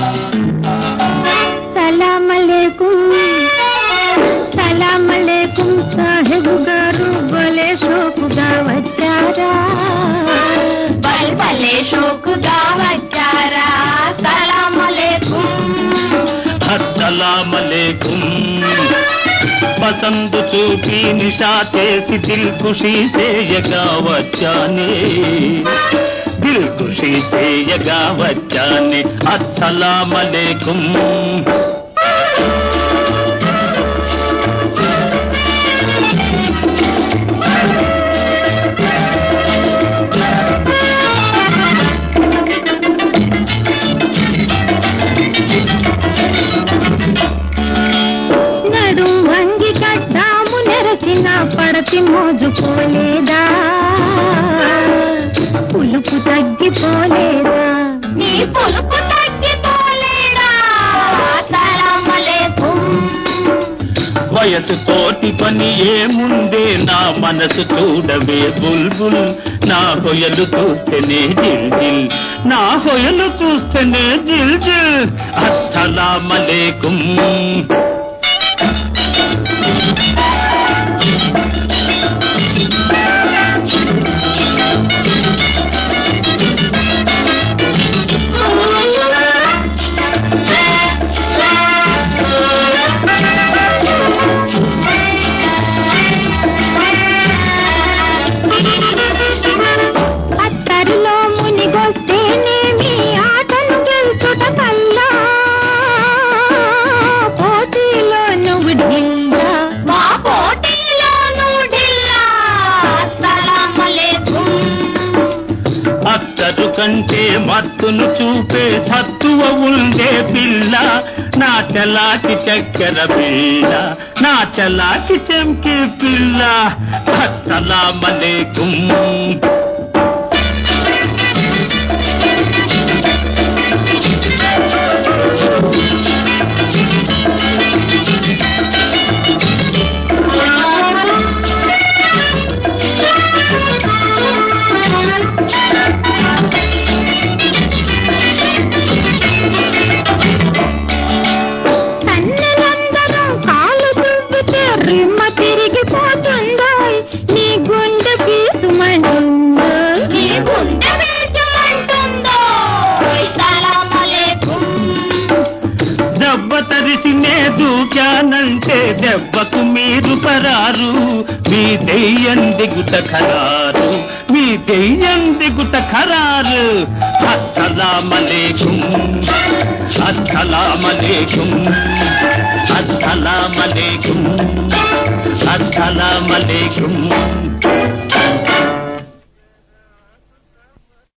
సలాం అలేకుం సలాం అలేకుం సాహెబ్ గారు భలే షోకుగా వచ్చారా బల్ భలే షోకుగా వచ్చారా సలాం అలేకుం అస్సలామలేకుం పసందు చూపి నిషా చేసి దిల్ ఖుషి చేయగా వచ్చానే దిల్ ఖుషి చేయగా వచ్చానే అస్సలామలేకుం నడుం వంగి కట్టాము నెరసిన పడతి మోజుకోలేదా పులుపు తగ్గిపోలేదా నీ పులుపు తగ్గిపోలేదా సలాం అలేకుం వయసు తోటి పని ఏముందే నా మనసు చూడవే బుల్బుల్ నా హొయలు చూస్తేనే జిల్ జిల్ నా హొయలు చూస్తేనే జిల్ జిల్ అస్సలామలేకుం అత్తరిలో మునిగొస్తేనేమి ఆటను గెలుచుట కల్లా పోటీలో నువ్వు ఢిల్లా మా పోటీలో నూడిల్లా సలాం అలేకుం అత్తరు కంటే మత్తును చూపే సత్తువ ఉండే పిల్ల నా చలాకి చక్కెర పిల్ల నా చలాకి చెంకి పిల్ల అస్సలామలేకుం కన్నెలందరూ కాలు దువ్వితే రిమ్మ తిరిగిపోతుందో నీ గుండె పీసుమంటుందో నీ గుండె పీచుమంటుందో సలాం అలేకుం దెబ్బ తరిసినే దూకానంటే దెబ్బకు మీరు పరారు మీ దెయ్యం దిగుట ఖరారు మీ దెయ్యం దిగుట ఖరారు అస్సలామలేకుం అస్సలామలేకుం అస్సలామలేకుం అస్సలామలేకుం